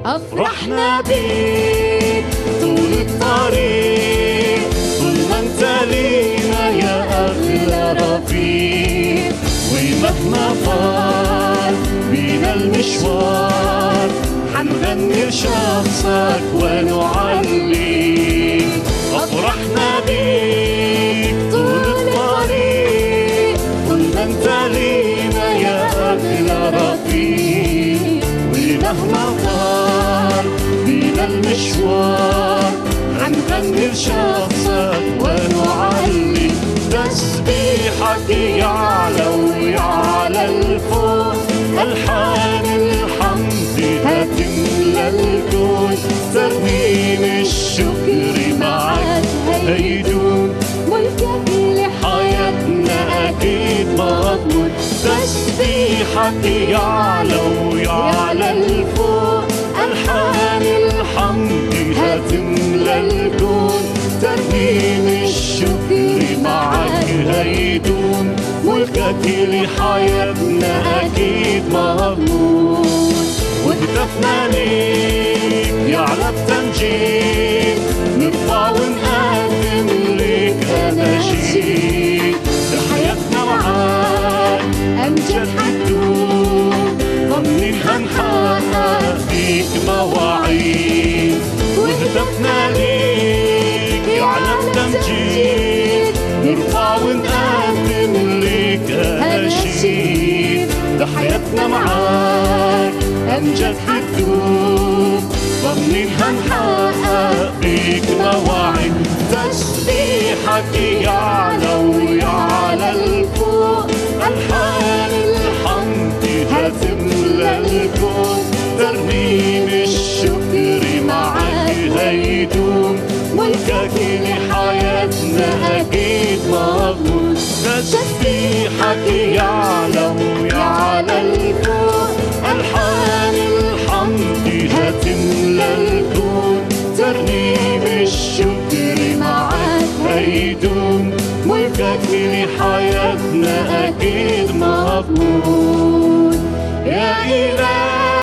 أفرحنا بيك طول الطريق طول ما انت لينا يا أغلى رفيق ومهما طال بينا المشوار حنغني لشخصك ونعلي أفرحنا بيك طول الطريق طول ما انت لينا يا أغلى رفيق ومهما طال بينا المشوار حنغني لشخصك ونعلي تسبيحك يعلى ويعلى الفوق ألحان الحمد هتملى الكون ترنيم الشكر معك هيدوم ملكك حياتنا أكيد مضمون تسبيحك يعلى ويعلى الفوق ألحان الحمد هتملى الكون ترنيم الشكر معك هيدوم ملكك لحياتنا أكيد مضمون وهتفنا ليك يعلى التمجيد نرفع ونقدم ليك أناشيد لحياتنا معاك أمجد حدود ضمني هنحقق فيك مواعيد وهدفنا ليك يعلى التمجيد نرفع ونقدم ليك أناشيد لحياتنا معاك أمجد حدود ضمني هنحقق فيك مواعيد تسبيحك يعلى ويعلى الفوق ألحان الحمد هتملى الكون ترنيم الشكر معك هيدوم ملكك لحياتنا أكيد مضمون تسبيحك يعلى ويعلى الفوق ألحان الحمد هتملى الكون ترنيم الشكر معك هيدوم ملكك لحياتنا أكيد مضمون يا إله